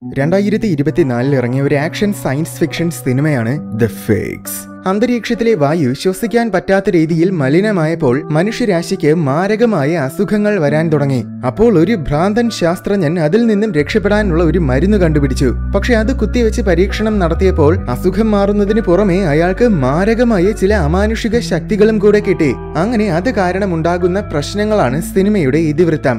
രണ്ടായിരത്തി ഇരുപത്തിനാലിൽ ഇറങ്ങിയ ഒരു ആക്ഷൻ സയൻസ് ഫിക്ഷൻ സിനിമയാണ് ദ ഫേക്സ് അന്തരീക്ഷത്തിലെ വായു ശ്വസിക്കാൻ പറ്റാത്ത രീതിയിൽ മലിനമായപ്പോൾ മനുഷ്യരാശിക്ക് മാരകമായ അസുഖങ്ങൾ വരാൻ തുടങ്ങി അപ്പോൾ ഒരു ഭ്രാന്തൻ ശാസ്ത്രജ്ഞൻ അതിൽ നിന്നും രക്ഷപ്പെടാനുള്ള ഒരു മരുന്ന് കണ്ടുപിടിച്ചു പക്ഷെ അത് കുത്തിവെച്ച് പരീക്ഷണം നടത്തിയപ്പോൾ അസുഖം മാറുന്നതിന് പുറമെ അയാൾക്ക് മാരകമായ ചില അമാനുഷിക ശക്തികളും കൂടെ കിട്ടി അങ്ങനെ അത് കാരണമുണ്ടാകുന്ന പ്രശ്നങ്ങളാണ് സിനിമയുടെ ഇതിവൃത്തം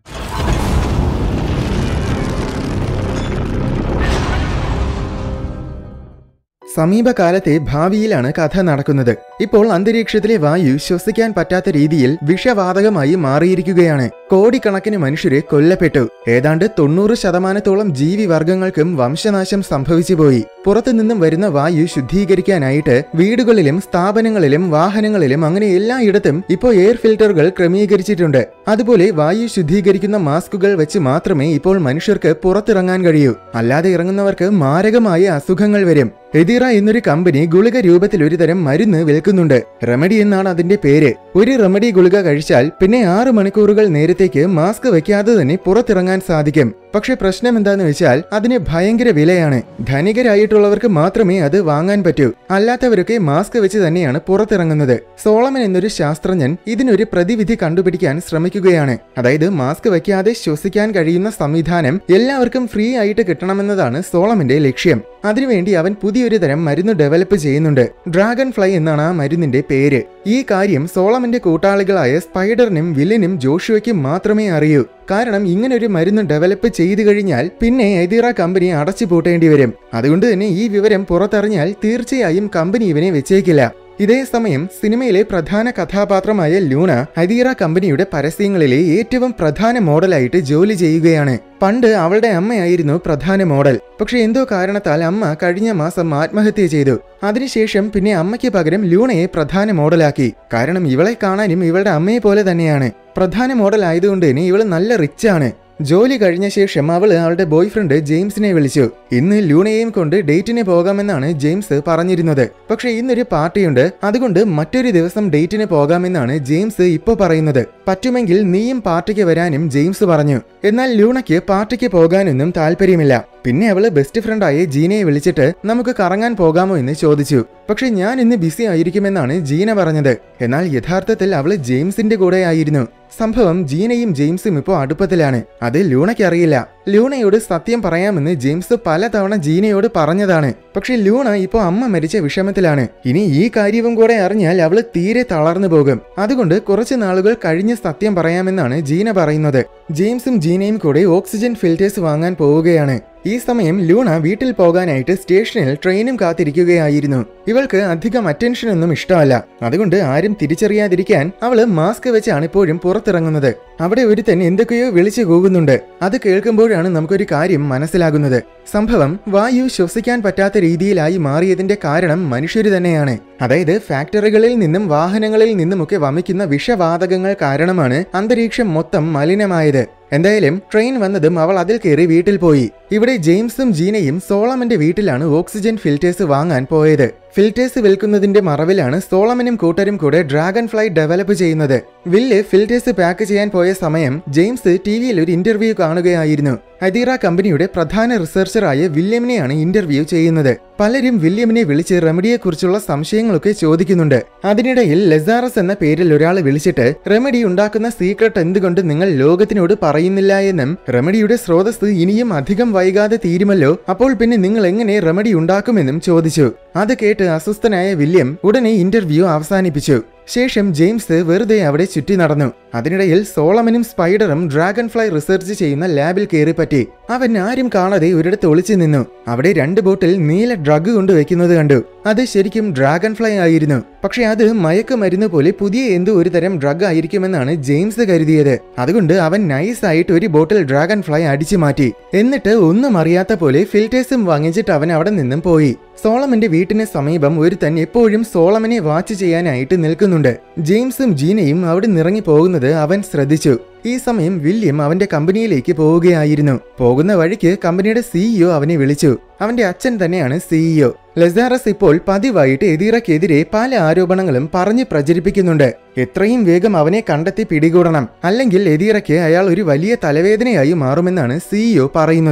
സമീപകാലത്തെ ഭാവിയിലാണ് കഥ നടക്കുന്നത് ഇപ്പോൾ അന്തരീക്ഷത്തിലെ വായു ശ്വസിക്കാൻ പറ്റാത്ത രീതിയിൽ വിഷവാതകമായി മാറിയിരിക്കുകയാണ് കോടിക്കണക്കിന് മനുഷ്യരെ കൊല്ലപ്പെട്ടു ഏതാണ്ട് തൊണ്ണൂറ് ശതമാനത്തോളം ജീവിവർഗങ്ങൾക്കും വംശനാശം സംഭവിച്ചുപോയി പുറത്തുനിന്നും വരുന്ന വായു ശുദ്ധീകരിക്കാനായിട്ട് വീടുകളിലും സ്ഥാപനങ്ങളിലും വാഹനങ്ങളിലും അങ്ങനെ എല്ലായിടത്തും ഇപ്പോൾ എയർ ഫിൽറ്ററുകൾ ക്രമീകരിച്ചിട്ടുണ്ട് അതുപോലെ വായു ശുദ്ധീകരിക്കുന്ന മാസ്കുകൾ വെച്ച് മാത്രമേ ഇപ്പോൾ മനുഷ്യർക്ക് പുറത്തിറങ്ങാൻ കഴിയൂ അല്ലാതെ ഇറങ്ങുന്നവർക്ക് മാരകമായ അസുഖങ്ങൾ വരും എതിറ എന്നൊരു കമ്പനി ഗുളിക രൂപത്തിൽ ഒരു തരം മരുന്ന് വിൽക്കുന്നുണ്ട് റെമഡി എന്നാണ് അതിന്റെ പേര് ഒരു റെമഡി ഗുളിക കഴിച്ചാൽ പിന്നെ ആറ് മണിക്കൂറുകൾ നേരത്തേക്ക് മാസ്ക് വെക്കാതെ തന്നെ പുറത്തിറങ്ങാൻ സാധിക്കും പക്ഷെ പ്രശ്നം എന്താന്ന് വെച്ചാൽ അതിന് ഭയങ്കര വിലയാണ് ധനികരായിട്ടുള്ളവർക്ക് മാത്രമേ അത് വാങ്ങാൻ പറ്റൂ അല്ലാത്തവരൊക്കെ മാസ്ക് വെച്ച് തന്നെയാണ് പുറത്തിറങ്ങുന്നത് സോളമൻ എന്നൊരു ശാസ്ത്രജ്ഞൻ ഇതിനൊരു പ്രതിവിധി കണ്ടുപിടിക്കാൻ ശ്രമിക്കുകയാണ് അതായത് മാസ്ക് വെക്കാതെ ശ്വസിക്കാൻ കഴിയുന്ന സംവിധാനം എല്ലാവർക്കും ഫ്രീ ആയിട്ട് കിട്ടണമെന്നതാണ് സോളമന്റെ ലക്ഷ്യം അതിനുവേണ്ടി അവൻ പുതിയൊരു തരം മരുന്ന് ഡെവലപ്പ് ചെയ്യുന്നുണ്ട് ഡ്രാഗൺ ഫ്ലൈ എന്നാണ് ആ മരുന്നിന്റെ പേര് ഈ കാര്യം സോളമന്റെ കൂട്ടാളികളായ സ്പൈഡറിനും വില്ലനും ജോഷുവയ്ക്കും മാത്രമേ അറിയൂ കാരണം ഇങ്ങനൊരു മരുന്ന് ഡെവലപ്പ് ചെയ്തു കഴിഞ്ഞാൽ പിന്നെ എതിറ കമ്പനി അടച്ചു പൂട്ടേണ്ടി വരും അതുകൊണ്ട് തന്നെ ഈ വിവരം പുറത്തറിഞ്ഞാൽ തീർച്ചയായും കമ്പനി ഇവനെ വെച്ചേക്കില്ല ഇതേ സമയം സിനിമയിലെ പ്രധാന കഥാപാത്രമായ ലൂണ ഹദീറ കമ്പനിയുടെ പരസ്യങ്ങളിലെ ഏറ്റവും പ്രധാന മോഡലായിട്ട് ജോലി ചെയ്യുകയാണ് പണ്ട് അവളുടെ അമ്മയായിരുന്നു പ്രധാന മോഡൽ പക്ഷെ എന്തോ കാരണത്താൽ അമ്മ കഴിഞ്ഞ മാസം ആത്മഹത്യ ചെയ്തു അതിനുശേഷം പിന്നെ അമ്മയ്ക്ക് പകരം ലൂണയെ പ്രധാന മോഡലാക്കി കാരണം ഇവളെ കാണാനും ഇവളുടെ അമ്മയെ പോലെ തന്നെയാണ് പ്രധാന മോഡൽ ആയതുകൊണ്ട് തന്നെ ഇവള് നല്ല റിച്ച് ആണ് ജോലി കഴിഞ്ഞ ശേഷം അവള് അവളുടെ ബോയ് ഫ്രണ്ട് ജെയിംസിനെ വിളിച്ചു ഇന്ന് ലൂണയെയും കൊണ്ട് ഡേറ്റിന് പോകാമെന്നാണ് ജെയിംസ് പറഞ്ഞിരുന്നത് പക്ഷെ ഇന്നൊരു പാർട്ടിയുണ്ട് അതുകൊണ്ട് മറ്റൊരു ദിവസം ഡേറ്റിന് പോകാമെന്നാണ് ജെയിംസ് ഇപ്പോ പറയുന്നത് പറ്റുമെങ്കിൽ നീയും പാർട്ടിക്ക് വരാനും ജെയിംസ് പറഞ്ഞു എന്നാൽ ലൂണയ്ക്ക് പാർട്ടിക്ക് പോകാനൊന്നും താല്പര്യമില്ല പിന്നെ അവള് ബെസ്റ്റ് ഫ്രണ്ടായ ജീനയെ വിളിച്ചിട്ട് നമുക്ക് കറങ്ങാൻ പോകാമോ എന്ന് ചോദിച്ചു പക്ഷെ ഞാൻ ഇന്ന് ബിസി ആയിരിക്കുമെന്നാണ് ജീന പറഞ്ഞത് എന്നാൽ യഥാർത്ഥത്തിൽ അവള് ജെയിംസിന്റെ കൂടെ ആയിരുന്നു സംഭവം ജീനയും ജെയിംസും ഇപ്പോൾ അടുപ്പത്തിലാണ് അത് ലൂണയ്ക്ക് അറിയില്ല ലൂണയോട് സത്യം പറയാമെന്ന് ജെയിംസ് പലതവണ ജീനയോട് പറഞ്ഞതാണ് പക്ഷെ ലൂണ ഇപ്പോൾ അമ്മ മരിച്ച വിഷമത്തിലാണ് ഇനി ഈ കാര്യവും കൂടെ അറിഞ്ഞാൽ അവള് തീരെ തളർന്നു പോകും അതുകൊണ്ട് കുറച്ച് നാളുകൾ കഴിഞ്ഞ് സത്യം പറയാമെന്നാണ് ജീന പറയുന്നത് ജെയിംസും ജീനയും കൂടെ ഓക്സിജൻ ഫിൽറ്റേഴ്സ് വാങ്ങാൻ പോവുകയാണ് ഈ സമയം ലൂണ വീട്ടിൽ പോകാനായിട്ട് സ്റ്റേഷനിൽ ട്രെയിനും കാത്തിരിക്കുകയായിരുന്നു ഇവൾക്ക് അധികം അറ്റൻഷൻ ഒന്നും ഇഷ്ടമല്ല അതുകൊണ്ട് ആരും തിരിച്ചറിയാതിരിക്കാൻ അവള് മാസ്ക് വെച്ചാണ് ഇപ്പോഴും പുറത്തിറങ്ങുന്നത് അവിടെ ഒരുത്തൻ എന്തൊക്കെയോ വിളിച്ചു കൂകുന്നുണ്ട് അത് കേൾക്കുമ്പോഴാണ് നമുക്കൊരു കാര്യം മനസ്സിലാകുന്നത് സംഭവം വായു ശ്വസിക്കാൻ പറ്റാത്ത രീതിയിലായി മാറിയതിന്റെ കാരണം മനുഷ്യര് തന്നെയാണ് അതായത് ഫാക്ടറികളിൽ നിന്നും വാഹനങ്ങളിൽ നിന്നുമൊക്കെ വമിക്കുന്ന വിഷവാതകങ്ങൾ കാരണമാണ് അന്തരീക്ഷം മൊത്തം മലിനമായത് എന്തായാലും ട്രെയിൻ വന്നതും അവൾ അതിൽ കയറി വീട്ടിൽ പോയി ഇവിടെ ജെയിംസും ജീനയും സോളമന്റെ വീട്ടിലാണ് ഓക്സിജൻ ഫിൽറ്റേഴ്സ് വാങ്ങാൻ പോയത് ഫിൽറ്റേഴ്സ് വിൽക്കുന്നതിന്റെ മറവിലാണ് സോളമനും കൂട്ടരും കൂടെ ഡ്രാഗൺ ഫ്ലൈ ഡെവലപ്പ് ചെയ്യുന്നത് വില്ല് ഫിൽറ്റേഴ്സ് പാക്ക് ചെയ്യാൻ പോയ സമയം ജെയിംസ് ടി വിയിൽ ഒരു ഇന്റർവ്യൂ കാണുകയായിരുന്നു ഹദീറ കമ്പനിയുടെ പ്രധാന റിസർച്ചറായ വില്യമിനെയാണ് ഇന്റർവ്യൂ ചെയ്യുന്നത് പലരും വില്യമിനെ വിളിച്ച് റെമഡിയെക്കുറിച്ചുള്ള സംശയങ്ങളൊക്കെ ചോദിക്കുന്നുണ്ട് അതിനിടയിൽ ലെസാറസ് എന്ന പേരിൽ ഒരാൾ വിളിച്ചിട്ട് റെമഡി ഉണ്ടാക്കുന്ന സീക്രട്ട് എന്തുകൊണ്ട് നിങ്ങൾ ലോകത്തിനോട് പറയുന്നില്ല എന്നും റെമഡിയുടെ സ്രോതസ് ഇനിയും അധികം വൈകാതെ തീരുമല്ലോ അപ്പോൾ പിന്നെ നിങ്ങൾ എങ്ങനെ റെമഡി ഉണ്ടാക്കുമെന്നും ചോദിച്ചു അത് കേട്ട് അസ്വസ്ഥനായ വില്യം ഉടനെ ഇന്റർവ്യൂ അവസാനിപ്പിച്ചു ശേഷം ജെയിംസ് വെറുതെ അവിടെ ചുറ്റി നടന്നു അതിനിടയിൽ സോളമനും സ്പൈഡറും ഡ്രാഗൺ ഫ്ലൈ റിസർച്ച് ചെയ്യുന്ന ലാബിൽ കയറിപ്പറ്റി അവൻ ആരും കാണാതെ ഒരിടത്ത് ഒളിച്ചു നിന്നു അവിടെ രണ്ട് ബോട്ടിൽ നീല ഡ്രഗ് കൊണ്ട് വെക്കുന്നത് കണ്ടു അത് ശരിക്കും ഡ്രാഗൺ ഫ്ലൈ ആയിരുന്നു പക്ഷെ അത് മയക്കുമരുന്ന് പോലെ പുതിയ എന്തോ ഒരു തരം ഡ്രഗ് ആയിരിക്കുമെന്നാണ് ജെയിംസ് കരുതിയത് അതുകൊണ്ട് അവൻ നൈസ് ആയിട്ട് ഒരു ബോട്ടിൽ ഡ്രാഗൺ ഫ്ലൈ അടിച്ചു മാറ്റി എന്നിട്ട് ഒന്നും അറിയാത്ത പോലെ ഫിൽറ്റേഴ്സും വാങ്ങിച്ചിട്ട് അവൻ അവിടെ നിന്നും പോയി സോളമന്റെ വീട്ടിന് സമീപം ഒരുത്തൻ എപ്പോഴും സോളമനെ വാച്ച് ചെയ്യാനായിട്ട് നിൽക്കുന്നുണ്ട് ജെയിംസും ജീനയും അവിടെ നിറങ്ങി പോകുന്നത് അവൻ ശ്രദ്ധിച്ചു ഈ സമയം വില്യം അവന്റെ കമ്പനിയിലേക്ക് പോവുകയായിരുന്നു പോകുന്ന വഴിക്ക് കമ്പനിയുടെ സിഇഒ അവനെ വിളിച്ചു അവന്റെ അച്ഛൻ തന്നെയാണ് സിഇഒ ലെസാറസ് ഇപ്പോൾ പതിവായിട്ട് എതിറക്കെതിരെ പല ആരോപണങ്ങളും പറഞ്ഞു പ്രചരിപ്പിക്കുന്നുണ്ട് എത്രയും വേഗം അവനെ കണ്ടെത്തി പിടികൂടണം അല്ലെങ്കിൽ എതിറയ്ക്ക് അയാൾ ഒരു വലിയ തലവേദനയായി മാറുമെന്നാണ് സിഇഒ പറയുന്നത്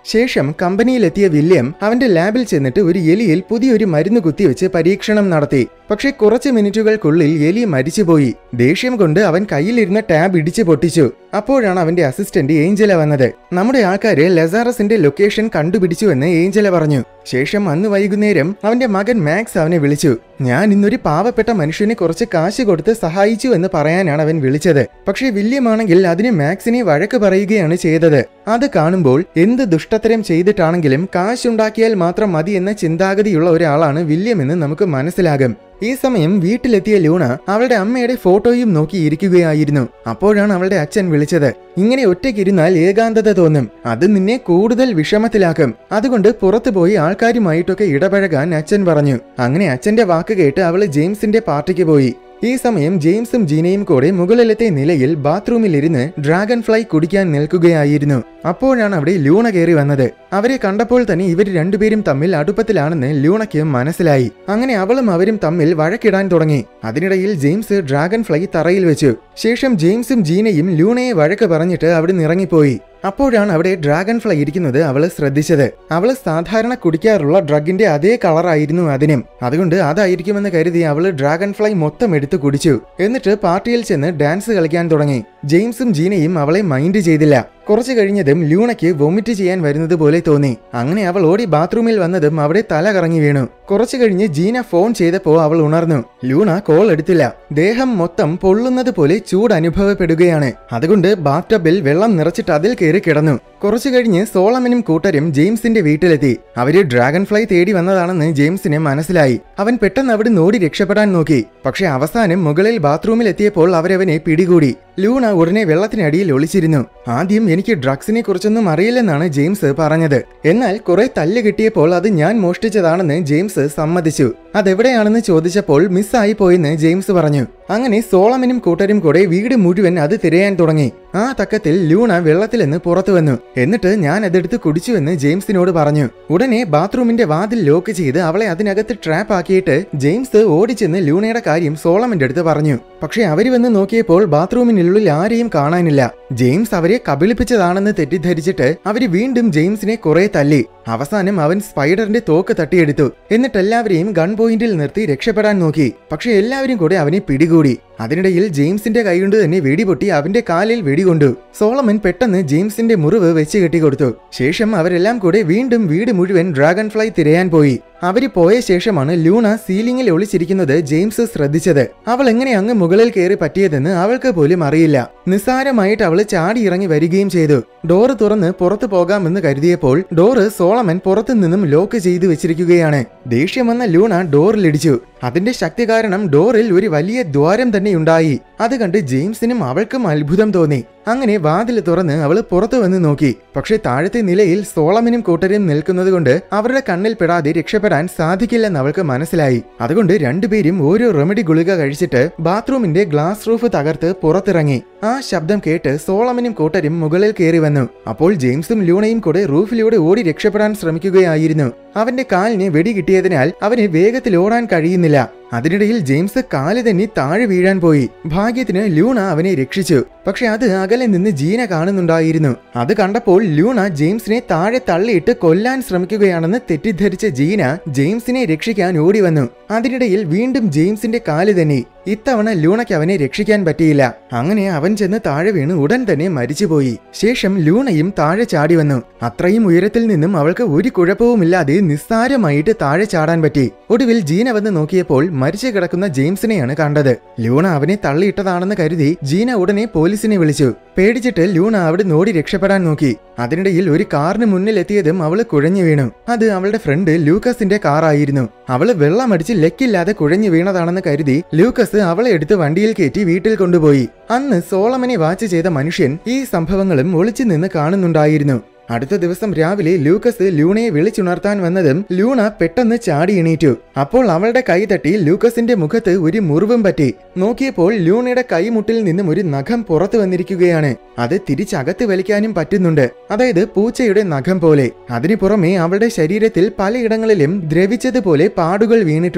ശേഷം കമ്പനിയിലെത്തിയ വില്യം അവന്റെ ലാബിൽ ചെന്നിട്ട് ഒരു എലിയിൽ പുതിയൊരു മരുന്ന് കുത്തിവെച്ച് പരീക്ഷണം നടത്തി പക്ഷേ കുറച്ച് മിനിറ്റുകൾക്കുള്ളിൽ എലി മരിച്ചുപോയി ദേഷ്യം കൊണ്ട് അവൻ കയ്യിലിരുന്ന ടാബ് ഇടിച്ചു പൊട്ടിച്ചു അപ്പോഴാണ് അവന്റെ അസിസ്റ്റന്റ് ഏഞ്ചല വന്നത് നമ്മുടെ ആൾക്കാര് ലസാറസിന്റെ ലൊക്കേഷൻ കണ്ടുപിടിച്ചുവെന്ന് ഏഞ്ചല പറഞ്ഞു ശേഷം അന്ന് വൈകുന്നേരം അവന്റെ മകൻ മാക്സ് അവനെ വിളിച്ചു ഞാൻ ഇന്നൊരു പാവപ്പെട്ട മനുഷ്യനെ കുറച്ച് കാശ് കൊടുത്ത് സഹായിച്ചു എന്ന് പറയാനാണ് അവൻ വിളിച്ചത് പക്ഷേ വില്യമാണെങ്കിൽ അതിന് മാക്സിനെ വഴക്ക് പറയുകയാണ് ചെയ്തത് അത് കാണുമ്പോൾ എന്ത് ദുഷ്ടത്തരം ചെയ്തിട്ടാണെങ്കിലും കാശുണ്ടാക്കിയാൽ മാത്രം മതി എന്ന ചിന്താഗതിയുള്ള ഒരാളാണ് വില്യം എന്ന് നമുക്ക് മനസ്സിലാകും ഈ സമയം വീട്ടിലെത്തിയ ലൂണ അവളുടെ അമ്മയുടെ ഫോട്ടോയും നോക്കി ഇരിക്കുകയായിരുന്നു അപ്പോഴാണ് അവളുടെ അച്ഛൻ വിളിച്ചത് ഇങ്ങനെ ഒറ്റയ്ക്കിരുന്നാൽ ഏകാന്തത തോന്നും അത് നിന്നെ കൂടുതൽ വിഷമത്തിലാക്കും അതുകൊണ്ട് പുറത്തു പോയി ആൾക്കാരുമായിട്ടൊക്കെ ഇടപഴകാൻ അച്ഛൻ പറഞ്ഞു അങ്ങനെ അച്ഛന്റെ വാക്ക് കേട്ട് അവള് ജെയിംസിന്റെ പാർട്ടിക്ക് പോയി ഈ സമയം ജെയിംസും ജീനയും കൂടെ മുകളിലത്തെ നിലയിൽ ബാത്റൂമിലിരുന്ന് ഡ്രാഗൺ ഫ്ലൈ കുടിക്കാൻ നിൽക്കുകയായിരുന്നു അപ്പോഴാണ് അവിടെ ലൂണ കയറി വന്നത് അവരെ കണ്ടപ്പോൾ തന്നെ ഇവർ രണ്ടുപേരും തമ്മിൽ അടുപ്പത്തിലാണെന്ന് ലൂണയ്ക്ക് മനസ്സിലായി അങ്ങനെ അവളും അവരും തമ്മിൽ വഴക്കിടാൻ തുടങ്ങി അതിനിടയിൽ ജെയിംസ് ഡ്രാഗൺ ഫ്ലൈ തറയിൽ വെച്ചു ശേഷം ജെയിംസും ജീനയും ലൂണയെ വഴക്ക് പറഞ്ഞിട്ട് അവിടെ ഇറങ്ങിപ്പോയി അപ്പോഴാണ് അവിടെ ഡ്രാഗൺ ഫ്ലൈ ഇരിക്കുന്നത് അവള് ശ്രദ്ധിച്ചത് അവള് സാധാരണ കുടിക്കാറുള്ള ഡ്രഗിന്റെ അതേ കളറായിരുന്നു അതിനും അതുകൊണ്ട് അതായിരിക്കുമെന്ന് കരുതി അവള് ഡ്രാഗൺ ഫ്ലൈ മൊത്തം എടുത്തു കുടിച്ചു എന്നിട്ട് പാർട്ടിയിൽ ചെന്ന് ഡാൻസ് കളിക്കാൻ തുടങ്ങി ജെയിംസും ജീനയും അവളെ മൈൻഡ് ചെയ്തില്ല കുറച്ചു കഴിഞ്ഞതും ലൂണയ്ക്ക് വൊമിറ്റ് ചെയ്യാൻ വരുന്നത് പോലെ തോന്നി അങ്ങനെ അവൾ ഓടി ബാത്റൂമിൽ വന്നതും അവിടെ തല കറങ്ങി വീണു കുറച്ചു കഴിഞ്ഞ് ജീന ഫോൺ ചെയ്തപ്പോ അവൾ ഉണർന്നു ലൂണ കോൾ എടുത്തില്ല ദേഹം മൊത്തം പൊള്ളുന്നത് പോലെ ചൂട് അനുഭവപ്പെടുകയാണ് അതുകൊണ്ട് ബാത്ടബിൽ വെള്ളം നിറച്ചിട്ട് അതിൽ കയറി കിടന്നു കുറച്ചു കഴിഞ്ഞ് സോളമനും കൂട്ടരും ജെയിംസിന്റെ വീട്ടിലെത്തി അവര് ഡ്രാഗൺ ഫ്ലൈ തേടി വന്നതാണെന്ന് ജെയിംസിന് മനസ്സിലായി അവൻ പെട്ടെന്ന് അവിടെ നോടി രക്ഷപ്പെടാൻ നോക്കി പക്ഷെ അവസാനം മുകളിൽ ബാത്റൂമിൽ എത്തിയപ്പോൾ അവരവനെ പിടികൂടി ലൂണ ഉടനെ വെള്ളത്തിനടിയിൽ ഒളിച്ചിരുന്നു ആദ്യം എനിക്ക് ഡ്രഗ്സിനെ കുറിച്ചൊന്നും അറിയില്ലെന്നാണ് ജെയിംസ് പറഞ്ഞത് എന്നാൽ കുറെ തല്ല് കിട്ടിയപ്പോൾ അത് ഞാൻ മോഷ്ടിച്ചതാണെന്ന് ജെയിംസ് സമ്മതിച്ചു അതെവിടെയാണെന്ന് ചോദിച്ചപ്പോൾ മിസ്സായി പോയെന്ന് ജെയിംസ് പറഞ്ഞു അങ്ങനെ സോളമനും കൂട്ടരും കൂടെ വീട് മുഴുവൻ അത് തിരയാൻ തുടങ്ങി ആ തക്കത്തിൽ ലൂണ വെള്ളത്തിൽ നിന്ന് പുറത്തു വന്നു എന്നിട്ട് ഞാൻ അതെടുത്ത് കുടിച്ചുവെന്ന് ജെയിംസിനോട് പറഞ്ഞു ഉടനെ ബാത്റൂമിന്റെ വാതിൽ ലോക്ക് ചെയ്ത് അവളെ അതിനകത്ത് ട്രാപ്പ് ആക്കിയിട്ട് ജെയിംസ് ഓടിച്ചെന്ന് ലൂണയുടെ കാര്യം സോളമന്റെ അടുത്ത് പറഞ്ഞു പക്ഷെ അവര് വന്ന് നോക്കിയപ്പോൾ ബാത്റൂമിനുള്ളിൽ ആരെയും കാണാനില്ല ജെയിംസ് അവരെ കബളിപ്പിച്ചതാണെന്ന് തെറ്റിദ്ധരിച്ചിട്ട് അവര് വീണ്ടും ജെയിംസിനെ കുറെ തല്ലി അവസാനം അവൻ സ്പൈഡറിന്റെ തോക്ക് തട്ടിയെടുത്തു എന്നിട്ട് എല്ലാവരെയും ഗൺ പോയിന്റിൽ നിർത്തി രക്ഷപ്പെടാൻ നോക്കി പക്ഷെ എല്ലാവരും കൂടെ അവനെ പിടികൂടി അതിനിടയിൽ ജെയിംസിന്റെ കൈകൊണ്ട് തന്നെ വെടിപൊട്ടി അവന്റെ കാലിൽ വെടികൊണ്ടു സോളമൻ പെട്ടെന്ന് ജെയിംസിന്റെ മുറിവ് വെച്ച് കെട്ടിക്കൊടുത്തു ശേഷം അവരെല്ലാം കൂടെ വീണ്ടും വീട് മുഴുവൻ ഡ്രാഗൺ ഫ്ലൈ തിരയാൻ പോയി അവര് പോയ ശേഷമാണ് ലൂണ സീലിംഗിൽ ഒളിച്ചിരിക്കുന്നത് ജെയിംസ് ശ്രദ്ധിച്ചത് അവൾ എങ്ങനെ അങ്ങ് മുകളിൽ കയറി പറ്റിയതെന്ന് അവൾക്ക് പോലും അറിയില്ല നിസ്സാരമായിട്ട് അവള് ചാടി ഇറങ്ങി വരികയും ചെയ്തു ഡോറ് തുറന്ന് പുറത്തു പോകാമെന്ന് കരുതിയപ്പോൾ ഡോറ് സോളമൻ പുറത്തു നിന്നും ലോക്ക് ചെയ്തു വെച്ചിരിക്കുകയാണ് ദേഷ്യം വന്ന ലൂണ ഡോറിലിടിച്ചു അതിന്റെ ശക്തി കാരണം ഡോറിൽ ഒരു വലിയ ദ്വാരം തന്നെ ഉണ്ടായി അത് കണ്ട് ജെയിംസിനും അവൾക്കും അത്ഭുതം തോന്നി അങ്ങനെ വാതിൽ തുറന്ന് അവൾ പുറത്തു വന്ന് നോക്കി പക്ഷേ താഴത്തെ നിലയിൽ സോളമനും കൂട്ടരും നിൽക്കുന്നത് കൊണ്ട് അവരുടെ കണ്ണിൽ പെടാതെ രക്ഷപ്പെടാൻ സാധിക്കില്ലെന്ന് അവൾക്ക് മനസ്സിലായി അതുകൊണ്ട് രണ്ടുപേരും ഓരോ റെമഡി ഗുളിക കഴിച്ചിട്ട് ബാത്റൂമിന്റെ ഗ്ലാസ് റൂഫ് തകർത്ത് പുറത്തിറങ്ങി ആ ശബ്ദം കേട്ട് സോളമനും കൂട്ടരും മുകളിൽ കയറി വന്നു അപ്പോൾ ജെയിംസും ലൂണയും കൂടെ റൂഫിലൂടെ ഓടി രക്ഷപ്പെടാൻ ശ്രമിക്കുകയായിരുന്നു അവന്റെ കാലിന് വെടി കിട്ടിയതിനാൽ അവന് വേഗത്തിൽ ഓടാൻ കഴിയുന്നില്ല അതിനിടയിൽ ജെയിംസ് കാല് തന്നെ താഴെ വീഴാൻ പോയി ഭാഗ്യത്തിന് ലൂണ അവനെ രക്ഷിച്ചു പക്ഷെ അത് അകലെ നിന്ന് ജീന കാണുന്നുണ്ടായിരുന്നു അത് കണ്ടപ്പോൾ ലൂണ ജെയിംസിനെ താഴെ തള്ളിയിട്ട് കൊല്ലാൻ ശ്രമിക്കുകയാണെന്ന് തെറ്റിദ്ധരിച്ച ജീന ജെയിംസിനെ രക്ഷിക്കാൻ ഓടി വന്നു അതിനിടയിൽ വീണ്ടും ജെയിംസിന്റെ കാല് തന്നെ ഇത്തവണ ലൂണയ്ക്ക് അവനെ രക്ഷിക്കാൻ പറ്റിയില്ല അങ്ങനെ അവൻ ചെന്ന് താഴെ വീണ് ഉടൻ തന്നെ മരിച്ചുപോയി ശേഷം ലൂണയും താഴെ ചാടി വന്നു അത്രയും ഉയരത്തിൽ നിന്നും അവൾക്ക് ഒരു കുഴപ്പവുമില്ലാതെ നിസ്സാരമായിട്ട് താഴെ ചാടാൻ പറ്റി ഒടുവിൽ ജീന വന്ന് നോക്കിയപ്പോൾ മരിച്ചു കിടക്കുന്ന ജെയിംസിനെയാണ് കണ്ടത് ലൂണ അവനെ തള്ളിയിട്ടതാണെന്ന് കരുതി ജീന ഉടനെ പോലീസിനെ വിളിച്ചു പേടിച്ചിട്ട് ലൂണ അവിടെ നോടി രക്ഷപ്പെടാൻ നോക്കി അതിനിടയിൽ ഒരു കാറിന് മുന്നിൽ എത്തിയതും അവള് കുഴഞ്ഞു വീണു അത് അവളുടെ ഫ്രണ്ട് ലൂക്കസിന്റെ കാറായിരുന്നു അവള് വെള്ളമടിച്ച് ലെക്കില്ലാതെ കുഴഞ്ഞു വീണതാണെന്ന് കരുതി ലൂക്കസ് അവളെ എടുത്ത് വണ്ടിയിൽ കയറ്റി വീട്ടിൽ കൊണ്ടുപോയി അന്ന് സോളമനെ വാച്ച് ചെയ്ത മനുഷ്യൻ ഈ സംഭവങ്ങളും ഒളിച്ചു നിന്ന് കാണുന്നുണ്ടായിരുന്നു അടുത്ത ദിവസം രാവിലെ ലൂക്കസ് ലൂണയെ വിളിച്ചുണർത്താൻ വന്നതും ലൂണ പെട്ടെന്ന് ചാടി എണീറ്റു അപ്പോൾ അവളുടെ കൈ തട്ടി ലൂക്കസിന്റെ മുഖത്ത് ഒരു മുറിവും പറ്റി നോക്കിയപ്പോൾ ലൂണയുടെ കൈമുട്ടിൽ നിന്നും ഒരു നഖം പുറത്തു വന്നിരിക്കുകയാണ് അത് തിരിച്ചകത്ത് വലിക്കാനും പറ്റുന്നുണ്ട് അതായത് പൂച്ചയുടെ നഖം പോലെ അതിനു പുറമെ അവളുടെ ശരീരത്തിൽ പലയിടങ്ങളിലും ദ്രവിച്ചതുപോലെ പാടുകൾ വീണിട്ടുണ്ട്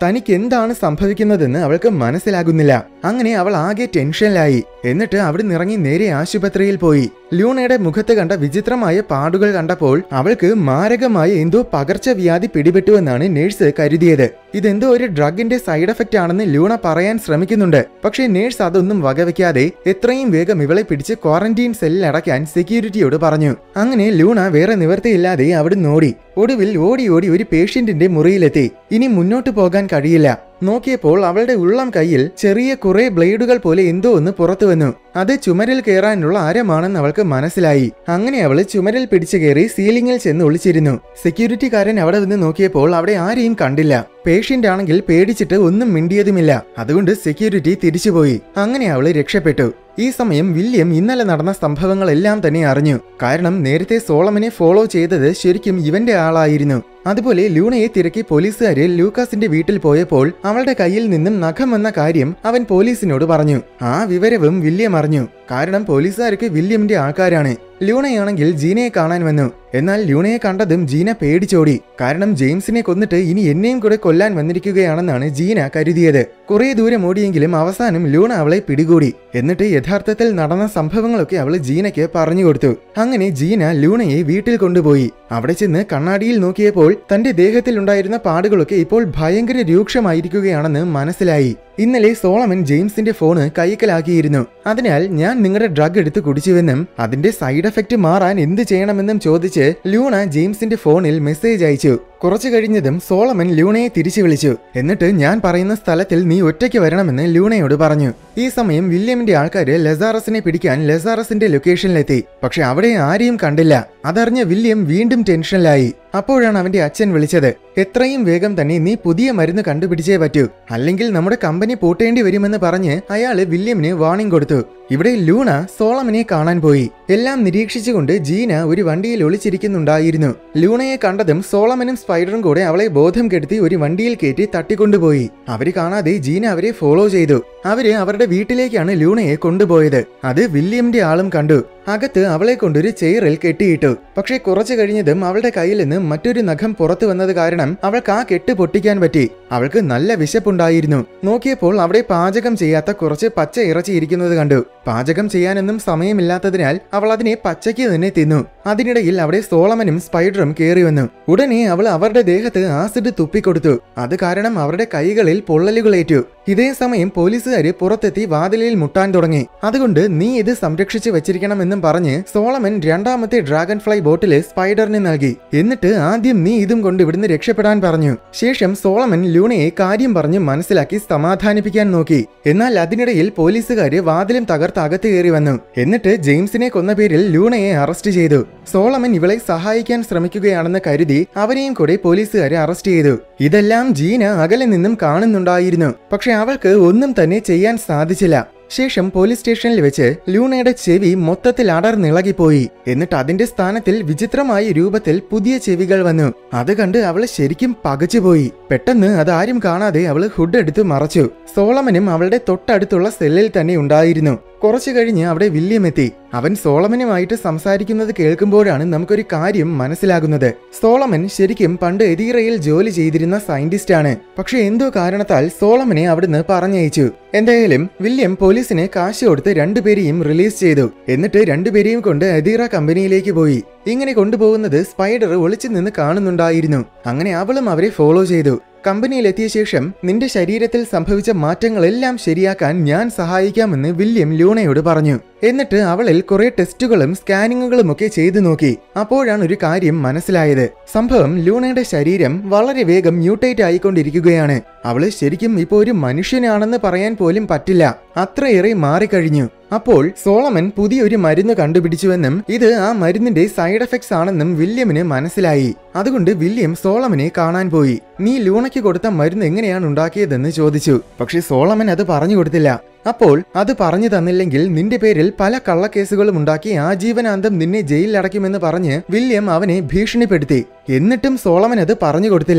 തനിക്ക് എന്താണ് സംഭവിക്കുന്നതെന്ന് അവൾക്ക് മനസ്സിലാകുന്നില്ല അങ്ങനെ അവൾ ആകെ ടെൻഷനിലായി എന്നിട്ട് അവിടെ നിറങ്ങി നേരെ ആശുപത്രിയിൽ പോയി ലൂണയുടെ മുഖത്ത് കണ്ട വിചിത്രമായ പാടുകൾ കണ്ടപ്പോൾ അവൾക്ക് മാരകമായ എന്തോ പകർച്ചവ്യാധി പിടിപെട്ടുവെന്നാണ് നേഴ്സ് കരുതിയത് ഇതെന്തോ ഒരു ഡ്രഗിന്റെ സൈഡ് എഫക്റ്റ് ആണെന്ന് ലൂണ പറയാൻ ശ്രമിക്കുന്നുണ്ട് പക്ഷേ നേഴ്സ് അതൊന്നും വകവെക്കാതെ എത്രയും വേഗം ഇവളെ പിടിച്ച് ക്വാറന്റീൻ സെല്ലിൽ അടയ്ക്കാൻ സെക്യൂരിറ്റിയോട് പറഞ്ഞു അങ്ങനെ ലൂണ വേറെ നിവർത്തിയില്ലാതെ അവിടെ ഓടി ഒടുവിൽ ഓടി ഓടി ഒരു പേഷ്യന്റിന്റെ മുറിയിലെത്തി ഇനി മുന്നോട്ട് പോകാൻ കഴിയില്ല നോക്കിയപ്പോൾ അവളുടെ ഉള്ളം കയ്യിൽ ചെറിയ കുറെ ബ്ലേഡുകൾ പോലെ എന്തോ ഒന്ന് പുറത്തു വന്നു അത് ചുമരിൽ കയറാനുള്ള ആരമാണെന്ന് അവൾക്ക് മനസ്സിലായി അങ്ങനെ അവൾ ചുമരിൽ പിടിച്ചു കയറി സീലിംഗിൽ ചെന്ന് ഒളിച്ചിരുന്നു സെക്യൂരിറ്റിക്കാരൻ അവിടെ നിന്ന് നോക്കിയപ്പോൾ അവിടെ ആരെയും കണ്ടില്ല പേഷ്യന്റ് ആണെങ്കിൽ പേടിച്ചിട്ട് ഒന്നും മിണ്ടിയതുമില്ല അതുകൊണ്ട് സെക്യൂരിറ്റി തിരിച്ചുപോയി അങ്ങനെ അവള് രക്ഷപ്പെട്ടു ഈ സമയം വില്യം ഇന്നലെ നടന്ന സംഭവങ്ങളെല്ലാം തന്നെ അറിഞ്ഞു കാരണം നേരത്തെ സോളമനെ ഫോളോ ചെയ്തത് ശരിക്കും ഇവന്റെ ആളായിരുന്നു അതുപോലെ ലൂണയെ തിരക്കി പോലീസുകാര് ലൂക്കാസിന്റെ വീട്ടിൽ പോയപ്പോൾ അവളുടെ കയ്യിൽ നിന്നും നഖം വന്ന കാര്യം അവൻ പോലീസിനോട് പറഞ്ഞു ആ വിവരവും വില്യം അറിഞ്ഞു കാരണം പോലീസുകാർക്ക് വില്യമിന്റെ ആൾക്കാരാണ് ലൂണയാണെങ്കിൽ ജീനയെ കാണാൻ വന്നു എന്നാൽ ലൂണയെ കണ്ടതും ജീന പേടിച്ചോടി കാരണം ജെയിംസിനെ കൊന്നിട്ട് ഇനി എന്നെയും കൂടെ കൊല്ലാൻ വന്നിരിക്കുകയാണെന്നാണ് ജീന കരുതിയത് കുറെ ദൂരം ഓടിയെങ്കിലും അവസാനം ലൂണ അവളെ പിടികൂടി എന്നിട്ട് യഥാർത്ഥത്തിൽ നടന്ന സംഭവങ്ങളൊക്കെ അവൾ ജീനയ്ക്ക് പറഞ്ഞു കൊടുത്തു അങ്ങനെ ജീന ലൂണയെ വീട്ടിൽ കൊണ്ടുപോയി അവിടെ ചെന്ന് കണ്ണാടിയിൽ നോക്കിയപ്പോൾ തന്റെ ദേഹത്തിൽ ഉണ്ടായിരുന്ന പാടുകളൊക്കെ ഇപ്പോൾ ഭയങ്കര രൂക്ഷമായിരിക്കുകയാണെന്ന് മനസ്സിലായി ഇന്നലെ സോളമൻ ജെയിംസിന്റെ ഫോണ് കൈക്കലാക്കിയിരുന്നു അതിനാൽ ഞാൻ നിങ്ങളുടെ ഡ്രഗ് എടുത്ത് കുടിച്ചുവെന്നും അതിന്റെ സൈഡ് എഫക്റ്റ് മാറാൻ എന്ത് ചെയ്യണമെന്നും ചോദിച്ച് ലൂണ ജെയിംസിന്റെ ഫോണിൽ മെസ്സേജ് അയച്ചു കുറച്ചു കഴിഞ്ഞതും സോളമൻ ലൂണയെ തിരിച്ചു വിളിച്ചു എന്നിട്ട് ഞാൻ പറയുന്ന സ്ഥലത്തിൽ നീ ഒറ്റയ്ക്ക് വരണമെന്ന് ലൂണയോട് പറഞ്ഞു ഈ സമയം വില്യമിന്റെ ആൾക്കാര് ലെസാറസിനെ പിടിക്കാൻ ലെസാറസിന്റെ ലൊക്കേഷനിലെത്തി പക്ഷെ അവിടെ ആരെയും കണ്ടില്ല അതറിഞ്ഞ വില്യം വീണ്ടും ടെൻഷനിലായി അപ്പോഴാണ് അവന്റെ അച്ഛൻ വിളിച്ചത് എത്രയും വേഗം തന്നെ നീ പുതിയ മരുന്ന് കണ്ടുപിടിച്ചേ പറ്റൂ അല്ലെങ്കിൽ നമ്മുടെ കമ്പനി പൂട്ടേണ്ടി വരുമെന്ന് പറഞ്ഞ് അയാള് വില്യമിന് വാണിംഗ് കൊടുത്തു ഇവിടെ ലൂണ സോളമനെ കാണാൻ പോയി എല്ലാം നിരീക്ഷിച്ചുകൊണ്ട് ജീന ഒരു വണ്ടിയിൽ ഒളിച്ചിരിക്കുന്നുണ്ടായിരുന്നു ലൂണയെ കണ്ടതും സോളമനും സ്പൈഡറും കൂടെ അവളെ ബോധം കെടുത്തി ഒരു വണ്ടിയിൽ കയറ്റി തട്ടിക്കൊണ്ടുപോയി അവര് കാണാതെ ജീന അവരെ ഫോളോ ചെയ്തു അവര് അവരുടെ വീട്ടിലേക്കാണ് ലൂണയെ കൊണ്ടുപോയത് അത് വില്യമിന്റെ ആളും കണ്ടു അകത്ത് അവളെ കൊണ്ടൊരു ചെയറിൽ കെട്ടിയിട്ടു പക്ഷേ കുറച്ചു കഴിഞ്ഞതും അവളുടെ കയ്യിൽ നിന്ന് മറ്റൊരു നഖം പുറത്തു വന്നത് കാരണം അവൾക്ക് ആ കെട്ട് പൊട്ടിക്കാൻ പറ്റി അവൾക്ക് നല്ല വിശപ്പുണ്ടായിരുന്നു നോക്കിയപ്പോൾ അവിടെ പാചകം ചെയ്യാത്ത കുറച്ച് പച്ച ഇറച്ചി ഇരിക്കുന്നത് കണ്ടു പാചകം ചെയ്യാനൊന്നും സമയമില്ലാത്തതിനാൽ അവൾ അതിനെ പച്ചയ്ക്ക് തന്നെ തിന്നു അതിനിടയിൽ അവിടെ സോളമനും സ്പൈഡറും കയറി വന്നു ഉടനെ അവൾ അവരുടെ ദേഹത്ത് ആസിഡ് തുപ്പിക്കൊടുത്തു അത് കാരണം അവരുടെ കൈകളിൽ പൊള്ളലുകളേറ്റു ഇതേ സമയം പോലീസുകാര് പുറത്തെത്തി വാതിലിൽ മുട്ടാൻ തുടങ്ങി അതുകൊണ്ട് നീ ഇത് സംരക്ഷിച്ചു വെച്ചിരിക്കണമെന്നും പറഞ്ഞ് സോളമൻ രണ്ടാമത്തെ ഡ്രാഗൺ ഫ്ലൈ ബോട്ടില് സ്പൈഡറിന് നൽകി എന്നിട്ട് ആദ്യം നീ ഇതും കൊണ്ട് ഇവിടുന്ന് രക്ഷപ്പെടാൻ പറഞ്ഞു ശേഷം സോളമൻ ലൂണയെ കാര്യം പറഞ്ഞ് മനസ്സിലാക്കി സമാധാനിപ്പിക്കാൻ നോക്കി എന്നാൽ അതിനിടയിൽ പോലീസുകാര് വാതിലും തകർത്ത് അകത്ത് കയറി വന്നു എന്നിട്ട് ജെയിംസിനെ കൊന്ന പേരിൽ ലൂണയെ അറസ്റ്റ് ചെയ്തു സോളമൻ ഇവളെ സഹായിക്കാൻ ശ്രമിക്കുകയാണെന്ന് കരുതി അവരെയും കൂടെ പോലീസുകാരെ അറസ്റ്റ് ചെയ്തു ഇതെല്ലാം ജീന അകലെ നിന്നും കാണുന്നുണ്ടായിരുന്നു പക്ഷെ അവൾക്ക് ഒന്നും തന്നെ ചെയ്യാൻ സാധിച്ചില്ല ശേഷം പോലീസ് സ്റ്റേഷനിൽ വെച്ച് ലൂണയുടെ ചെവി മൊത്തത്തിൽ അടർന്നിളകിപ്പോയി എന്നിട്ട് അതിന്റെ സ്ഥാനത്തിൽ വിചിത്രമായ രൂപത്തിൽ പുതിയ ചെവികൾ വന്നു അത് കണ്ട് അവള് ശരിക്കും പകച്ചുപോയി പെട്ടെന്ന് അതാരും കാണാതെ അവള് ഹുഡ് എടുത്ത് മറച്ചു സോളമനും അവളുടെ തൊട്ടടുത്തുള്ള സെല്ലിൽ തന്നെ ഉണ്ടായിരുന്നു കുറച്ചു കഴിഞ്ഞ് അവിടെ വില്യം എത്തി അവൻ സോളമനുമായിട്ട് സംസാരിക്കുന്നത് കേൾക്കുമ്പോഴാണ് നമുക്കൊരു കാര്യം മനസ്സിലാകുന്നത് സോളമൻ ശരിക്കും പണ്ട് എതീറയിൽ ജോലി ചെയ്തിരുന്ന സയന്റിസ്റ്റ് ആണ് പക്ഷെ എന്തോ കാരണത്താൽ സോളമനെ അവിടുന്ന് പറഞ്ഞയച്ചു എന്തായാലും വില്യം പോലീസിന് കാശ് കൊടുത്ത് രണ്ടുപേരെയും റിലീസ് ചെയ്തു എന്നിട്ട് രണ്ടുപേരെയും കൊണ്ട് എതീറ കമ്പനിയിലേക്ക് പോയി ഇങ്ങനെ കൊണ്ടുപോകുന്നത് സ്പൈഡർ ഒളിച്ചു നിന്ന് കാണുന്നുണ്ടായിരുന്നു അങ്ങനെ അവളും അവരെ ഫോളോ ചെയ്തു കമ്പനിയിലെത്തിയ ശേഷം നിന്റെ ശരീരത്തിൽ സംഭവിച്ച മാറ്റങ്ങളെല്ലാം ശരിയാക്കാൻ ഞാൻ സഹായിക്കാമെന്ന് വില്യം ലൂണയോട് പറഞ്ഞു എന്നിട്ട് അവളിൽ കുറെ ടെസ്റ്റുകളും സ്കാനിങ്ങുകളും ഒക്കെ ചെയ്തു നോക്കി അപ്പോഴാണ് ഒരു കാര്യം മനസ്സിലായത് സംഭവം ലൂണയുടെ ശരീരം വളരെ വേഗം മ്യൂട്ടേറ്റ് ആയിക്കൊണ്ടിരിക്കുകയാണ് അവള് ശരിക്കും ഇപ്പോൾ ഒരു മനുഷ്യനാണെന്ന് പറയാൻ പോലും പറ്റില്ല അത്രയേറെ മാറിക്കഴിഞ്ഞു അപ്പോൾ സോളമൻ പുതിയൊരു മരുന്ന് കണ്ടുപിടിച്ചുവെന്നും ഇത് ആ മരുന്നിന്റെ സൈഡ് എഫക്ട്സ് ആണെന്നും വില്യമിന് മനസ്സിലായി അതുകൊണ്ട് വില്യം സോളമനെ കാണാൻ പോയി നീ ലൂണയ്ക്ക് കൊടുത്ത മരുന്ന് എങ്ങനെയാണ് ഉണ്ടാക്കിയതെന്ന് ചോദിച്ചു പക്ഷെ സോളമൻ അത് പറഞ്ഞു കൊടുത്തില്ല അപ്പോൾ അത് പറഞ്ഞു തന്നില്ലെങ്കിൽ നിന്റെ പേരിൽ പല കള്ളക്കേസുകളും ഉണ്ടാക്കി ആജീവനാന്തം നിന്നെ ജയിലിലടയ്ക്കുമെന്ന് പറഞ്ഞ് വില്യം അവനെ ഭീഷണിപ്പെടുത്തി എന്നിട്ടും സോളമൻ അത് പറഞ്ഞു കൊടുത്തില്ല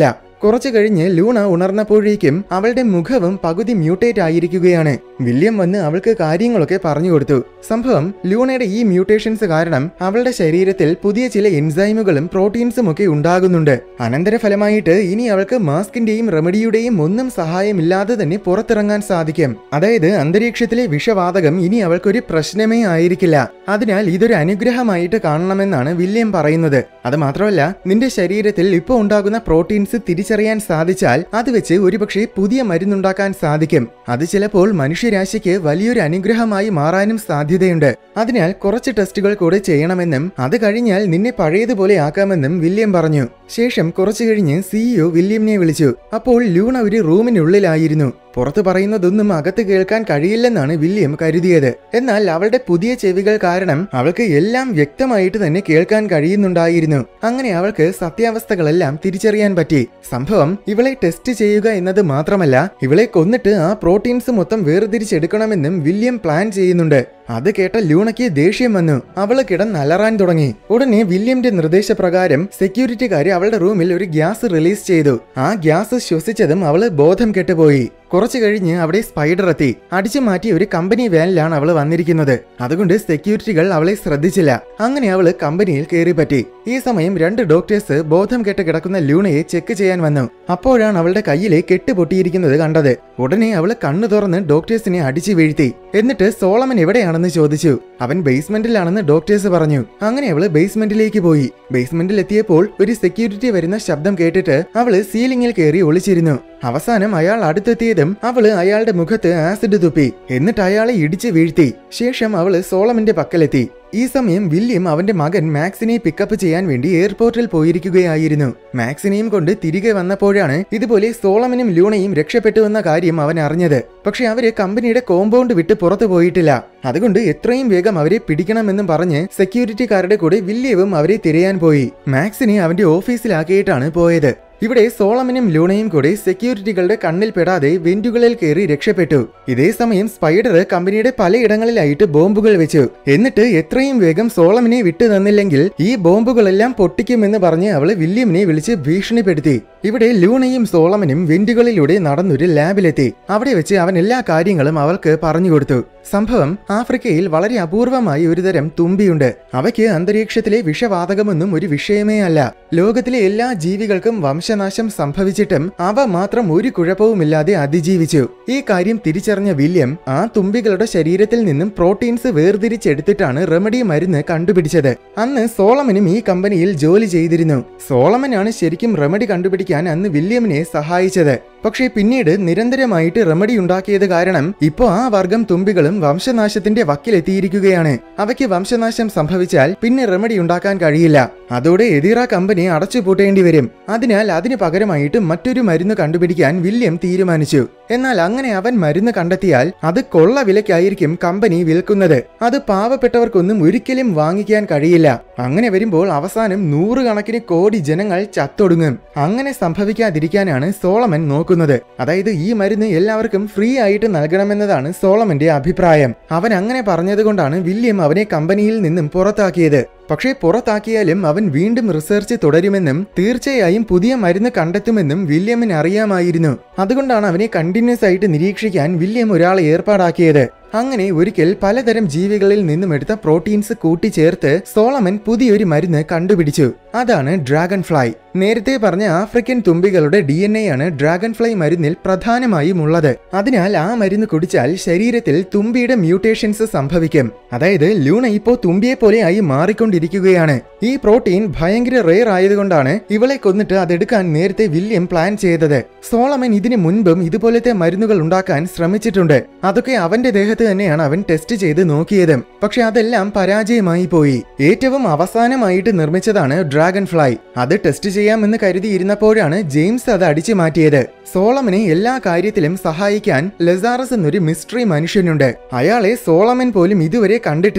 കുറച്ചു കഴിഞ്ഞ് ലൂണ ഉണർന്നപ്പോഴേക്കും അവളുടെ മുഖവും പകുതി മ്യൂട്ടേറ്റ് ആയിരിക്കുകയാണ് വില്യം വന്ന് അവൾക്ക് കാര്യങ്ങളൊക്കെ പറഞ്ഞു കൊടുത്തു സംഭവം ലൂണയുടെ ഈ മ്യൂട്ടേഷൻസ് കാരണം അവളുടെ ശരീരത്തിൽ പുതിയ ചില എൻസൈമുകളും പ്രോട്ടീൻസും ഒക്കെ ഉണ്ടാകുന്നുണ്ട് അനന്തരഫലമായിട്ട് ഇനി അവൾക്ക് മാസ്കിന്റെയും റെമഡിയുടെയും ഒന്നും സഹായമില്ലാതെ തന്നെ പുറത്തിറങ്ങാൻ സാധിക്കും അതായത് അന്തരീക്ഷത്തിലെ വിഷവാതകം ഇനി അവൾക്കൊരു പ്രശ്നമേ ആയിരിക്കില്ല അതിനാൽ ഇതൊരു അനുഗ്രഹമായിട്ട് കാണണമെന്നാണ് വില്യം പറയുന്നത് അത് മാത്രമല്ല നിന്റെ ശരീരത്തിൽ ഇപ്പോൾ ഉണ്ടാകുന്ന പ്രോട്ടീൻസ് തിരിച്ചറിയാൻ സാധിച്ചാൽ അത് വെച്ച് ഒരുപക്ഷെ പുതിയ മരുന്നുണ്ടാക്കാൻ സാധിക്കും അത് ചിലപ്പോൾ മനുഷ്യരാശിക്ക് വലിയൊരു അനുഗ്രഹമായി മാറാനും സാധ്യതയുണ്ട് അതിനാൽ കുറച്ച് ടെസ്റ്റുകൾ കൂടെ ചെയ്യണമെന്നും അത് കഴിഞ്ഞാൽ നിന്നെ പഴയതുപോലെ ആക്കാമെന്നും വില്യം പറഞ്ഞു ശേഷം കുറച്ചു കഴിഞ്ഞ് സിഇഒ വില്യമിനെ വിളിച്ചു അപ്പോൾ ലൂണ ഒരു റൂമിനുള്ളിലായിരുന്നു പുറത്തു പറയുന്നതൊന്നും അകത്ത് കേൾക്കാൻ കഴിയില്ലെന്നാണ് വില്യം കരുതിയത് എന്നാൽ അവളുടെ പുതിയ ചെവികൾ കാരണം അവൾക്ക് എല്ലാം വ്യക്തമായിട്ട് തന്നെ കേൾക്കാൻ കഴിയുന്നുണ്ടായിരുന്നു അങ്ങനെ അവൾക്ക് സത്യാവസ്ഥകളെല്ലാം തിരിച്ചറിയാൻ പറ്റി സംഭവം ഇവളെ ടെസ്റ്റ് ചെയ്യുക എന്നത് മാത്രമല്ല ഇവളെ കൊന്നിട്ട് ആ പ്രോട്ടീൻസ് മൊത്തം വേർതിരിച്ചെടുക്കണമെന്നും വില്യം പ്ലാൻ ചെയ്യുന്നുണ്ട് അത് കേട്ട ലൂണയ്ക്ക് ദേഷ്യം വന്നു അവള് കിടന്നലറാൻ തുടങ്ങി ഉടനെ വില്യമിന്റെ നിർദ്ദേശപ്രകാരം സെക്യൂരിറ്റിക്കാര് അവളുടെ റൂമിൽ ഒരു ഗ്യാസ് റിലീസ് ചെയ്തു ആ ഗ്യാസ് ശ്വസിച്ചതും അവള് ബോധം കെട്ടുപോയി കുറച്ചു കഴിഞ്ഞ് അവിടെ സ്പൈഡർ എത്തി അടിച്ചു മാറ്റി ഒരു കമ്പനി വാനിലാണ് അവൾ വന്നിരിക്കുന്നത് അതുകൊണ്ട് സെക്യൂരിറ്റികൾ അവളെ ശ്രദ്ധിച്ചില്ല അങ്ങനെ അവള് കമ്പനിയിൽ കയറി പറ്റി ഈ സമയം രണ്ട് ഡോക്ടേഴ്സ് ബോധം കെട്ട് കിടക്കുന്ന ലൂണയെ ചെക്ക് ചെയ്യാൻ വന്നു അപ്പോഴാണ് അവളുടെ കയ്യിലെ കെട്ട് പൊട്ടിയിരിക്കുന്നത് കണ്ടത് ഉടനെ അവള് കണ്ണു തുറന്ന് ഡോക്ടേഴ്സിനെ അടിച്ചു വീഴ്ത്തി എന്നിട്ട് സോളമൻ എവിടെയാണെന്ന് ചോദിച്ചു അവൻ ബേസ്മെന്റിലാണെന്ന് ഡോക്ടേഴ്സ് പറഞ്ഞു അങ്ങനെ അവള് ബേസ്മെന്റിലേക്ക് പോയി ബേസ്മെന്റിൽ എത്തിയപ്പോൾ ഒരു സെക്യൂരിറ്റി വരുന്ന ശബ്ദം കേട്ടിട്ട് അവള് സീലിംഗിൽ കയറി ഒളിച്ചിരുന്നു അവസാനം അയാൾ അടുത്തെത്തിയതും അവള് അയാളുടെ മുഖത്ത് ആസിഡ് തുപ്പി എന്നിട്ട് അയാളെ ഇടിച്ചു വീഴ്ത്തി ശേഷം അവള് സോളമിന്റെ പക്കലെത്തി ഈ സമയം വില്യം അവന്റെ മകൻ മാക്സിനെ പിക്കപ്പ് ചെയ്യാൻ വേണ്ടി എയർപോർട്ടിൽ പോയിരിക്കുകയായിരുന്നു മാക്സിനെയും കൊണ്ട് തിരികെ വന്നപ്പോഴാണ് ഇതുപോലെ സോളമനും ലൂണയും രക്ഷപ്പെട്ടുവെന്ന കാര്യം അവൻ അറിഞ്ഞത് പക്ഷെ അവര് കമ്പനിയുടെ കോമ്പൗണ്ട് വിട്ട് പുറത്തു പോയിട്ടില്ല അതുകൊണ്ട് എത്രയും വേഗം അവരെ പിടിക്കണമെന്നും പറഞ്ഞ് സെക്യൂരിറ്റിക്കാരുടെ കൂടെ വില്യവും അവരെ തിരയാൻ പോയി മാക്സിനെ അവന്റെ ഓഫീസിലാക്കിയിട്ടാണ് പോയത് ഇവിടെ സോളമനും ലൂണയും കൂടെ സെക്യൂരിറ്റികളുടെ കണ്ണിൽ പെടാതെ വെന്റുകളിൽ കയറി രക്ഷപ്പെട്ടു ഇതേ സമയം സ്പൈഡർ കമ്പനിയുടെ പലയിടങ്ങളിലായിട്ട് ബോംബുകൾ വെച്ചു എന്നിട്ട് എത്രയും വേഗം സോളമിനെ വിട്ടു തന്നില്ലെങ്കിൽ ഈ ബോംബുകളെല്ലാം പൊട്ടിക്കുമെന്ന് പറഞ്ഞ് അവള് വില്യമിനെ വിളിച്ച് ഭീഷണിപ്പെടുത്തി ഇവിടെ ലൂണയും സോളമനും വെന്റുകളിലൂടെ നടന്നൊരു ലാബിലെത്തി അവിടെ വെച്ച് അവൻ എല്ലാ കാര്യങ്ങളും അവൾക്ക് പറഞ്ഞു കൊടുത്തു സംഭവം ആഫ്രിക്കയിൽ വളരെ അപൂർവമായി ഒരുതരം തുമ്പിയുണ്ട് അവയ്ക്ക് അന്തരീക്ഷത്തിലെ വിഷവാതകമൊന്നും ഒരു വിഷയമേ അല്ല ലോകത്തിലെ എല്ലാ ജീവികൾക്കും വംശനാശം സംഭവിച്ചിട്ടും അവ മാത്രം ഒരു കുഴപ്പവുമില്ലാതെ അതിജീവിച്ചു ഈ കാര്യം തിരിച്ചറിഞ്ഞ വില്യം ആ തുമ്പികളുടെ ശരീരത്തിൽ നിന്നും പ്രോട്ടീൻസ് വേർതിരിച്ചെടുത്തിട്ടാണ് റെമഡി മരുന്ന് കണ്ടുപിടിച്ചത് അന്ന് സോളമനും ഈ കമ്പനിയിൽ ജോലി ചെയ്തിരുന്നു സോളമനാണ് ശരിക്കും റെമഡി കണ്ടുപിടിക്കാൻ അന്ന് വില്യമിനെ സഹായിച്ചത് പക്ഷേ പിന്നീട് നിരന്തരമായിട്ട് റെമഡി ഉണ്ടാക്കിയത് കാരണം ഇപ്പോൾ ആ വർഗം തുമ്പികളും വംശനാശത്തിന്റെ വക്കിലെത്തിയിരിക്കുകയാണ് അവയ്ക്ക് വംശനാശം സംഭവിച്ചാൽ പിന്നെ റെമഡി ഉണ്ടാക്കാൻ കഴിയില്ല അതോടെ എതിറ കമ്പനി അടച്ചുപൂട്ടേണ്ടി വരും അതിനാൽ അതിന് പകരമായിട്ട് മറ്റൊരു മരുന്ന് കണ്ടുപിടിക്കാൻ വില്യം തീരുമാനിച്ചു എന്നാൽ അങ്ങനെ അവൻ മരുന്ന് കണ്ടെത്തിയാൽ അത് കൊള്ള വിലയ്ക്കായിരിക്കും കമ്പനി വിൽക്കുന്നത് അത് പാവപ്പെട്ടവർക്കൊന്നും ഒരിക്കലും വാങ്ങിക്കാൻ കഴിയില്ല അങ്ങനെ വരുമ്പോൾ അവസാനം നൂറുകണക്കിന് കോടി ജനങ്ങൾ ചത്തൊടുങ്ങും അങ്ങനെ സംഭവിക്കാതിരിക്കാനാണ് സോളമൻ നോക്കുന്നത് അതായത് ഈ മരുന്ന് എല്ലാവർക്കും ഫ്രീ ആയിട്ട് നൽകണമെന്നതാണ് സോളമന്റെ അഭിപ്രായം അവൻ അങ്ങനെ പറഞ്ഞതുകൊണ്ടാണ് വില്യം അവനെ കമ്പനിയിൽ നിന്നും പുറത്താക്കിയത് പക്ഷേ പുറത്താക്കിയാലും അവൻ വീണ്ടും റിസർച്ച് തുടരുമെന്നും തീർച്ചയായും പുതിയ മരുന്ന് കണ്ടെത്തുമെന്നും വില്യമിന് അറിയാമായിരുന്നു അതുകൊണ്ടാണ് അവനെ കണ്ടിന്യൂസ് ആയിട്ട് നിരീക്ഷിക്കാൻ വില്യം ഒരാളെ ഏർപ്പാടാക്കിയത് അങ്ങനെ ഒരിക്കൽ പലതരം ജീവികളിൽ നിന്നും എടുത്ത പ്രോട്ടീൻസ് കൂട്ടിച്ചേർത്ത് സോളമൻ പുതിയൊരു മരുന്ന് കണ്ടുപിടിച്ചു അതാണ് ഡ്രാഗൺ ഫ്ലൈ നേരത്തെ പറഞ്ഞ ആഫ്രിക്കൻ തുമ്പികളുടെ ഡി എൻ എ ആണ് ഡ്രാഗൺ ഫ്ലൈ മരുന്നിൽ പ്രധാനമായും ഉള്ളത് അതിനാൽ ആ മരുന്ന് കുടിച്ചാൽ ശരീരത്തിൽ തുമ്പിയുടെ മ്യൂട്ടേഷൻസ് സംഭവിക്കും അതായത് ലൂണ ഇപ്പോ തുമ്പിയെ പോലെ ആയി മാറിക്കൊണ്ടിരിക്കുകയാണ് ഈ പ്രോട്ടീൻ ഭയങ്കര റെയർ ആയതുകൊണ്ടാണ് ഇവളെ കൊന്നിട്ട് അതെടുക്കാൻ നേരത്തെ വില്യം പ്ലാൻ ചെയ്തത് സോളമൻ ഇതിനു മുൻപും ഇതുപോലത്തെ മരുന്നുകൾ ഉണ്ടാക്കാൻ ശ്രമിച്ചിട്ടുണ്ട് അതൊക്കെ അവന്റെ ദേഹത്ത് തന്നെയാണ് അവൻ ടെസ്റ്റ് ചെയ്ത് നോക്കിയതും പക്ഷെ അതെല്ലാം പരാജയമായി പോയി ഏറ്റവും അവസാനമായിട്ട് നിർമ്മിച്ചതാണ് ഡ്രാഗൺ ഫ്ലൈ അത് ടെസ്റ്റ് ചെയ്യാമെന്ന് കരുതിയിരുന്നപ്പോഴാണ് ജെയിംസ് അത് അടിച്ചു മാറ്റിയത് സോളമനെ എല്ലാ കാര്യത്തിലും സഹായിക്കാൻ ലസാറസ് എന്നൊരു മിസ്റ്ററി മനുഷ്യനുണ്ട് അയാളെ സോളമൻ പോലും ഇതുവരെ കണ്ടിട്ടില്ല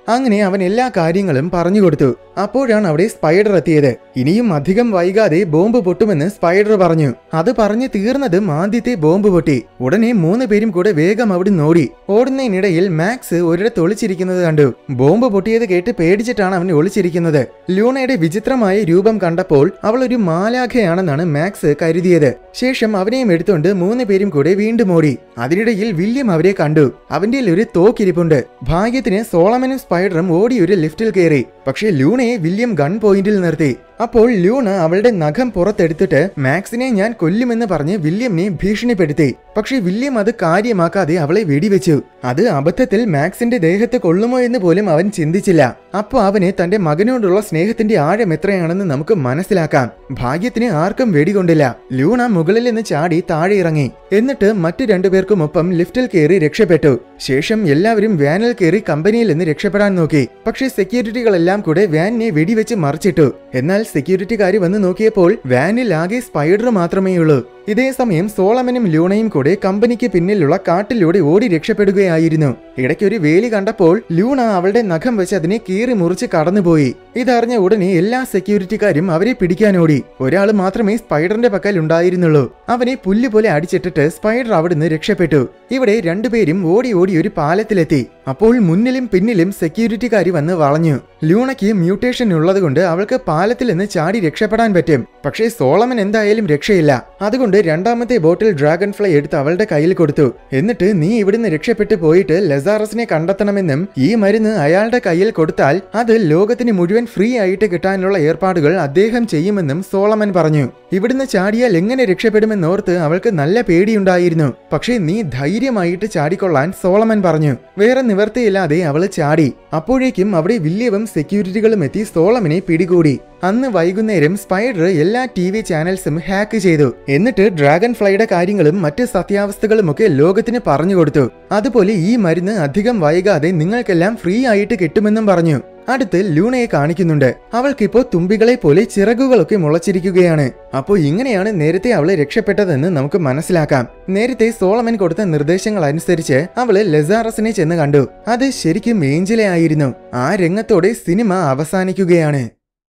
അങ്ങനെ അവൻ എല്ലാ കാര്യങ്ങളും പറഞ്ഞു കൊടുത്തു അപ്പോഴാണ് അവിടെ സ്പൈഡർ എത്തിയത് ഇനിയും അധികം വൈകാതെ ബോംബ് പൊട്ടുമെന്ന് സ്പൈഡർ പറഞ്ഞു അത് പറഞ്ഞു തീർന്നതും ആദ്യത്തെ ബോംബ് പൊട്ടി ഉടനെ മൂന്ന് പേരും കൂടെ വേഗം അവിടെ ഓടി ഓടുന്നതിനിടയിൽ മാക്സ് ഒരിടത്ത് ഒളിച്ചിരിക്കുന്നത് കണ്ടു ബോംബ് പൊട്ടിയത് കേട്ട് പേടിച്ചിട്ടാണ് അവൻ ഒളിച്ചിരിക്കുന്നത് ലൂണയുടെ വിചിത്രമായ രൂപം കണ്ടപ്പോൾ അവൾ ഒരു മാലാഖയാണെന്നാണ് മാക്സ് കരുതിയത് ശേഷം അവനെയും എടുത്തുകൊണ്ട് മൂന്ന് പേരും കൂടെ വീണ്ടും ഓടി അതിനിടയിൽ വില്യം അവരെ കണ്ടു അവന്റെ ഒരു തോക്കിരിപ്പുണ്ട് ഭാഗ്യത്തിന് സോളമനും സ്പൈഡറും ഓടി ഒരു ലിഫ്റ്റിൽ കയറി പക്ഷേ ലൂണയെ വില്യം ഗൺ പോയിന്റിൽ നിർത്തി അപ്പോൾ ലൂണ അവളുടെ നഖം പുറത്തെടുത്തിട്ട് മാക്സിനെ ഞാൻ കൊല്ലുമെന്ന് പറഞ്ഞ് വില്യമിനെ ഭീഷണിപ്പെടുത്തി പക്ഷേ വില്യം അത് കാര്യമാക്കാതെ അവളെ വെടിവെച്ചു അത് അബദ്ധത്തിൽ മാക്സിന്റെ ദേഹത്ത് കൊള്ളുമോ എന്ന് പോലും അവൻ ചിന്തിച്ചില്ല അപ്പോൾ അവന് തന്റെ മകനോടുള്ള സ്നേഹത്തിന്റെ ആഴം എത്രയാണെന്ന് നമുക്ക് മനസ്സിലാക്കാം ഭാഗ്യത്തിന് ആർക്കും വെടികൊണ്ടില്ല ലൂണ മുകളിൽ നിന്ന് ചാടി താഴെ ഇറങ്ങി എന്നിട്ട് മറ്റു രണ്ടുപേർക്കുമൊപ്പം ലിഫ്റ്റിൽ കയറി രക്ഷപ്പെട്ടു ശേഷം എല്ലാവരും വാനിൽ കയറി കമ്പനിയിൽ നിന്ന് രക്ഷപ്പെടാൻ നോക്കി പക്ഷേ സെക്യൂരിറ്റികളെല്ലാം കൂടെ വാനിനെ വെടിവെച്ച് മറിച്ചിട്ടു എന്നാൽ സെക്യൂരിറ്റിക്കാർ വന്ന് നോക്കിയപ്പോൾ വാനിൽ ആകെ സ്പൈഡർ മാത്രമേ ഉള്ളൂ ഇതേ സമയം സോളമനും ലൂണയും കൂടെ കമ്പനിക്ക് പിന്നിലുള്ള കാട്ടിലൂടെ ഓടി രക്ഷപ്പെടുകയായിരുന്നു ഇടയ്ക്കൊരു വേലി കണ്ടപ്പോൾ ലൂണ അവളുടെ നഖം വെച്ച് അതിനെ കീറി മുറിച്ച് കടന്നുപോയി ഇതറിഞ്ഞ ഉടനെ എല്ലാ സെക്യൂരിറ്റിക്കാരും അവരെ പിടിക്കാനോടി ഒരാൾ മാത്രമേ സ്പൈഡറിന്റെ പക്കൽ ഉണ്ടായിരുന്നുള്ളൂ അവനെ പുല്ലുപോലെ അടിച്ചിട്ടിട്ട് സ്പൈഡർ അവിടുന്ന് രക്ഷപ്പെട്ടു ഇവിടെ രണ്ടുപേരും ഓടി ഓടി ഒരു പാലത്തിലെത്തി അപ്പോൾ മുന്നിലും പിന്നിലും സെക്യൂരിറ്റിക്കാർ വന്ന് വളഞ്ഞു ലൂണയ്ക്ക് മ്യൂട്ടേഷൻ ഉള്ളതുകൊണ്ട് അവൾക്ക് പാലത്തിൽ നിന്ന് ചാടി രക്ഷപ്പെടാൻ പറ്റും പക്ഷേ സോളമൻ എന്തായാലും രക്ഷയില്ല അതുകൊണ്ട് രണ്ടാമത്തെ ബോട്ടിൽ ഡ്രാഗൺ ഫ്ലൈ എടുത്ത് അവളുടെ കയ്യിൽ കൊടുത്തു എന്നിട്ട് നീ ഇവിടുന്ന് രക്ഷപ്പെട്ടു പോയിട്ട് ലസാറസിനെ കണ്ടെത്തണമെന്നും ഈ മരുന്ന് അയാളുടെ കയ്യിൽ കൊടുത്താൽ അത് ലോകത്തിന് മുഴുവൻ ഫ്രീ ആയിട്ട് കിട്ടാനുള്ള ഏർപ്പാടുകൾ അദ്ദേഹം ചെയ്യുമെന്നും സോളമൻ പറഞ്ഞു ഇവിടുന്ന് ചാടിയാൽ എങ്ങനെ രക്ഷപ്പെടുമെന്നോർത്ത് അവൾക്ക് നല്ല പേടിയുണ്ടായിരുന്നു പക്ഷേ നീ ധൈര്യമായിട്ട് ചാടിക്കൊള്ളാൻ സോളമൻ പറഞ്ഞു വേറെ നിവർത്തിയില്ലാതെ അവള് ചാടി അപ്പോഴേക്കും അവിടെ വില്യവും സെക്യൂരിറ്റികളും എത്തി സോളമനെ പിടികൂടി അന്ന് വൈകുന്നേരം സ്പൈഡർ എല്ലാ ടി വി ചാനൽസും ഹാക്ക് ചെയ്തു എന്നിട്ട് ഡ്രാഗൺ ഫ്ലൈയുടെ കാര്യങ്ങളും മറ്റ് സത്യാവസ്ഥകളുമൊക്കെ ലോകത്തിന് പറഞ്ഞു കൊടുത്തു അതുപോലെ ഈ മരുന്ന് അധികം വൈകാതെ നിങ്ങൾക്കെല്ലാം ഫ്രീ ആയിട്ട് കിട്ടുമെന്നും പറഞ്ഞു അടുത്ത് ലൂണയെ കാണിക്കുന്നുണ്ട് അവൾക്കിപ്പോ തുമ്പികളെ പോലെ ചിറകുകളൊക്കെ മുളച്ചിരിക്കുകയാണ് അപ്പോൾ ഇങ്ങനെയാണ് നേരത്തെ അവള് രക്ഷപ്പെട്ടതെന്ന് നമുക്ക് മനസ്സിലാക്കാം നേരത്തെ സോളമൻ കൊടുത്ത നിർദ്ദേശങ്ങൾ അനുസരിച്ച് അവള് ലെസാറസിനെ ചെന്ന് കണ്ടു അത് ശരിക്കും ഏഞ്ചലെ ആയിരുന്നു ആ രംഗത്തോടെ സിനിമ അവസാനിക്കുകയാണ്